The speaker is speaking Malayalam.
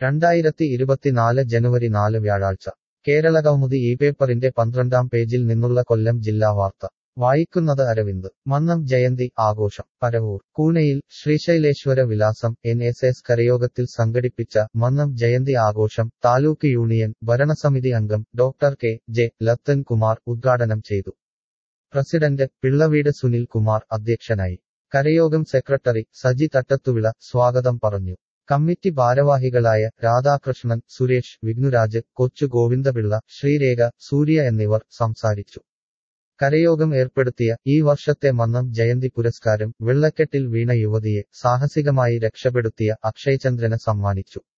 രണ്ടായിരത്തി ഇരുപത്തിനാല് ജനുവരി നാല് വ്യാഴാഴ്ച കേരള കൗമുദി ഈ പേപ്പറിന്റെ പന്ത്രണ്ടാം പേജിൽ നിന്നുള്ള കൊല്ലം ജില്ലാ വാർത്ത വായിക്കുന്നത് അരവിന്ദ് മന്നം ജയന്തി ആഘോഷം പരവൂർ കൂനയിൽ ശ്രീശൈലേശ്വര വിലാസം എൻ എസ് എസ് കരയോഗത്തിൽ സംഘടിപ്പിച്ച മന്നം ജയന്തി ആഘോഷം താലൂക്ക് യൂണിയൻ ഭരണസമിതി അംഗം doctor K J Lathan Kumar ഉദ്ഘാടനം ചെയ്തു പ്രസിഡന്റ് പിള്ളവീട് സുനിൽ കുമാർ അധ്യക്ഷനായി കരയോഗം സെക്രട്ടറി സജി തട്ടത്തുവിള സ്വാഗതം പറഞ്ഞു കമ്മിറ്റി ഭാരവാഹികളായ രാധാകൃഷ്ണൻ സുരേഷ് വിഘ്നുരാജ് കൊച്ചു ഗോവിന്ദപിള്ള ശ്രീരേഖ സൂര്യ എന്നിവർ സംസാരിച്ചു കരയോഗം ഏർപ്പെടുത്തിയ ഈ വർഷത്തെ മന്നം ജയന്തി പുരസ്കാരം വെള്ളക്കെട്ടിൽ വീണ യുവതിയെ സാഹസികമായി രക്ഷപ്പെടുത്തിയ അക്ഷയ്ചന്ദ്രന് സമ്മാനിച്ചു